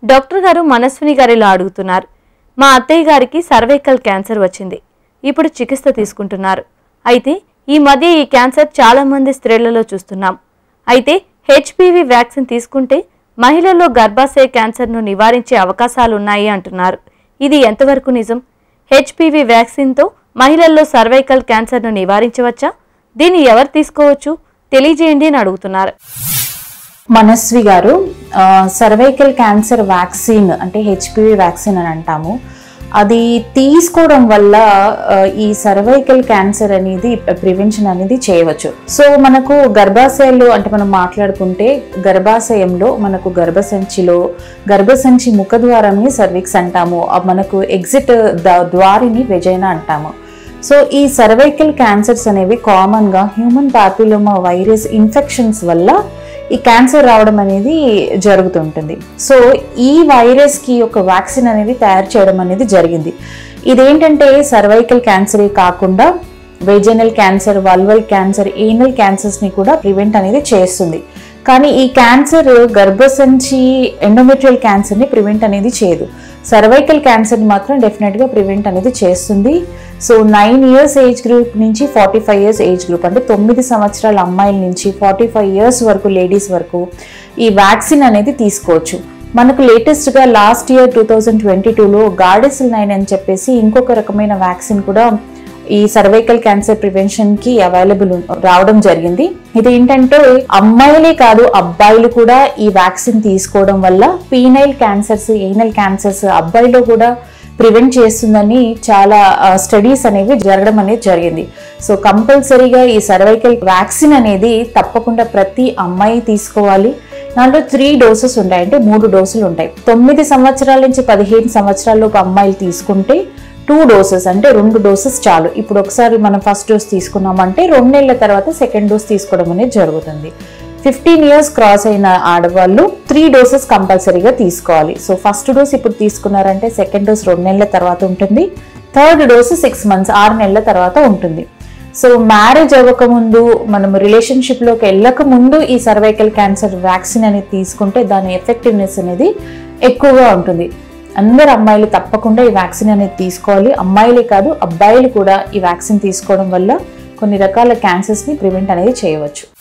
doctor గారు మనస్విని గారు ఇలా అడుగుతున్నారు మా అత్తయ్య గారికి సర్వైకల్ క్యాన్సర్ వచ్చింది ఇప్పుడు చికిత్స తీసుకుంటున్నారు అయితే ఈ మధ్య ఈ క్యాన్సర్ చాలా మంది స్త్రీలలో చూస్తున్నాం అయితే హెచ్పివి వ్యాక్సిన్ తీసుకుంటే మహిళల్లో గర్భాశయ క్యాన్సర్ను నివారించే అవకాశాలు ఉన్నాయి అంటున్నారు ఇది ఎంతవరకు నిజం హెచ్పివి వ్యాక్సిన్తో మహిళల్లో సర్వైకల్ క్యాన్సర్ను నివారించవచ్చా దీన్ని ఎవరు తీసుకోవచ్చు తెలియజేయండి అని అడుగుతున్నారు Manasvi garu cervical cancer vaccine అంటే హెచ్పివి వ్యాక్సిన్ అని అంటాము అది తీసుకోవడం వల్ల ఆ, ఈ సర్వైకల్ క్యాన్సర్ అనేది ప్రివెన్షన్ అనేది చేయవచ్చు సో మనకు గర్భాశయంలో అంటే మనం మాట్లాడుకుంటే గర్భాశయంలో మనకు గర్భసంచిలో గర్భసంచి ముఖద్వారంని సర్విక్స్ అంటాము ఆ మనకు ఎగ్జిట్ ద్వారిని వెజైనా అంటాము సో ఈ సర్వైకల్ క్యాన్సర్స్ అనేవి కామన్గా హ్యూమన్ పాపిలోమా వైరస్ ఇన్ఫెక్షన్స్ వల్ల ఈ క్యాన్సర్ రావడం అనేది జరుగుతుంటుంది సో ఈ వైరస్కి ఒక వ్యాక్సిన్ అనేది తయారు చేయడం అనేది జరిగింది ఇదేంటంటే సర్వైకల్ క్యాన్సరే కాకుండా vaginal cancer vulval cancer anal క్యాన్సర్స్ని కూడా ప్రివెంట్ అనేది చేస్తుంది కానీ ఈ క్యాన్సర్ గర్భసంచి ఎండోమెట్రియల్ క్యాన్సర్ని ప్రివెంట్ అనేది చేయదు సర్వైకల్ క్యాన్సర్ని మాత్రం డెఫినెట్గా ప్రివెంట్ అనేది చేస్తుంది so nine years age group నుంచి forty five years age group అంటే తొమ్మిది సంవత్సరాల అమ్మాయిల నుంచి ఫార్టీ ఫైవ్ ఇయర్స్ వరకు లేడీస్ వరకు ఈ వ్యాక్సిన్ అనేది తీసుకోవచ్చు మనకు లేటెస్ట్గా last year two thousand twenty టూలో గార్డెసిల్ నైన్ అని చెప్పేసి ఇంకొక రకమైన వ్యాక్సిన్ కూడా ఈ సర్వైకల్ క్యాన్సర్ ప్రివెన్షన్ కి అవైలబుల్ రావడం జరిగింది ఇది ఏంటంటే అమ్మాయిలే కాదు అబ్బాయిలు కూడా ఈ వ్యాక్సిన్ తీసుకోవడం వల్ల పీనైల్ క్యాన్సర్స్ ఏనల్ క్యాన్సర్స్ అబ్బాయిలో కూడా ప్రివెంట్ చేస్తుందని చాలా స్టడీస్ అనేవి జరగడం అనేది జరిగింది సో కంపల్సరీగా ఈ సర్వైకల్ వ్యాక్సిన్ అనేది తప్పకుండా ప్రతి అమ్మాయి తీసుకోవాలి దాంట్లో త్రీ డోసెస్ ఉంటాయి అంటే మూడు డోసులు ఉంటాయి తొమ్మిది సంవత్సరాల నుంచి పదిహేను సంవత్సరాల్లోపు అమ్మాయిలు తీసుకుంటే టూ డోసెస్ అంటే రెండు డోసెస్ చాలు ఇప్పుడు ఒకసారి మనం ఫస్ట్ డోస్ తీసుకున్నామంటే రెండు నెలల తర్వాత సెకండ్ డోస్ తీసుకోవడం అనేది జరుగుతుంది ఫిఫ్టీన్ ఇయర్స్ క్రాస్ అయిన ఆడవాళ్ళు త్రీ డోసెస్ కంపల్సరీగా తీసుకోవాలి సో ఫస్ట్ డోస్ ఇప్పుడు తీసుకున్నారంటే సెకండ్ డోస్ రెండు నెలల తర్వాత ఉంటుంది థర్డ్ డోస్ సిక్స్ మంత్స్ ఆరు నెలల తర్వాత ఉంటుంది సో మ్యారేజ్ అవ్వకముందు మనం రిలేషన్షిప్లోకి వెళ్ళక ముందు ఈ సర్వైకల్ క్యాన్సర్ వ్యాక్సిన్ అనేది తీసుకుంటే దాని ఎఫెక్టివ్నెస్ అనేది ఎక్కువగా ఉంటుంది అందరు అమ్మాయిలు తప్పకుండా ఈ వ్యాక్సిన్ అనేది తీసుకోవాలి అమ్మాయిలే కాదు అబ్బాయిలు కూడా ఈ వ్యాక్సిన్ తీసుకోవడం వల్ల కొన్ని రకాల క్యాన్సర్స్ని ప్రివెంట్ అనేది చేయవచ్చు